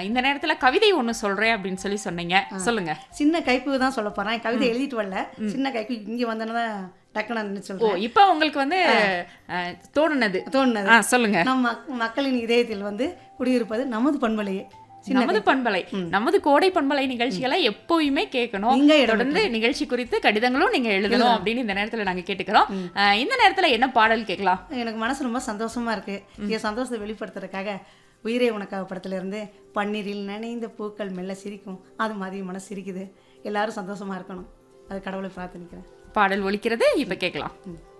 அஹ், இந்த நேரத்துல கவிதை ஒண்ணு சொல்றேன் அப்படின்னு சொல்லி சொன்னீங்க சொல்லுங்க சின்ன கைப்பு தான் சொல்ல போறேன் கவிதை எழுதிட்டு வரல சின்ன கைப்பு இங்க வந்தோன்னு தான் டக்குன்னு நான் ஓ சொல்றேன் இப்போ உங்களுக்கு வந்து அஹ், தோணுனது தோணுனது ஆ சொல்லுங்க நம் மக்- மக்களின் இதயத்தில் வந்து குடியிருப்பது நமது பண்பலையே சின்ன நமது பண்பலை நமது கோடை பண்பலை நிகழ்ச்சிகளை எப்பவுமே கேட்கணும் நீங்க இடம் தொடர்ந்து நிகழ்ச்சி குறித்து கடிதங்களும் நீங்க எழுதணும் அப்படின்னு இந்த நேரத்துல நாங்க கேட்டுக்கிறோம் அஹ், இந்த நேரத்துல என்ன பாடல் கேட்கலாம் எனக்கு மனசு ரொம்ப சந்தோஷமா இருக்கு என் சந்தோஷத்தை வெளிப்படுத்துறதுக்காக உயிரே உனக்காக படத்துல இருந்து பன்னீரில் நனைந்த பூக்கள் மெல்ல சிரிக்கும் அது மாதிரி மனசு சிரிக்குது எல்லாரும் சந்தோஷமா இருக்கணும் அது கடவுளை பிரார்த்தனிக்கிறேன் பாடல் ஒலிக்கிறது இப்ப கேட்கலாம் ம்.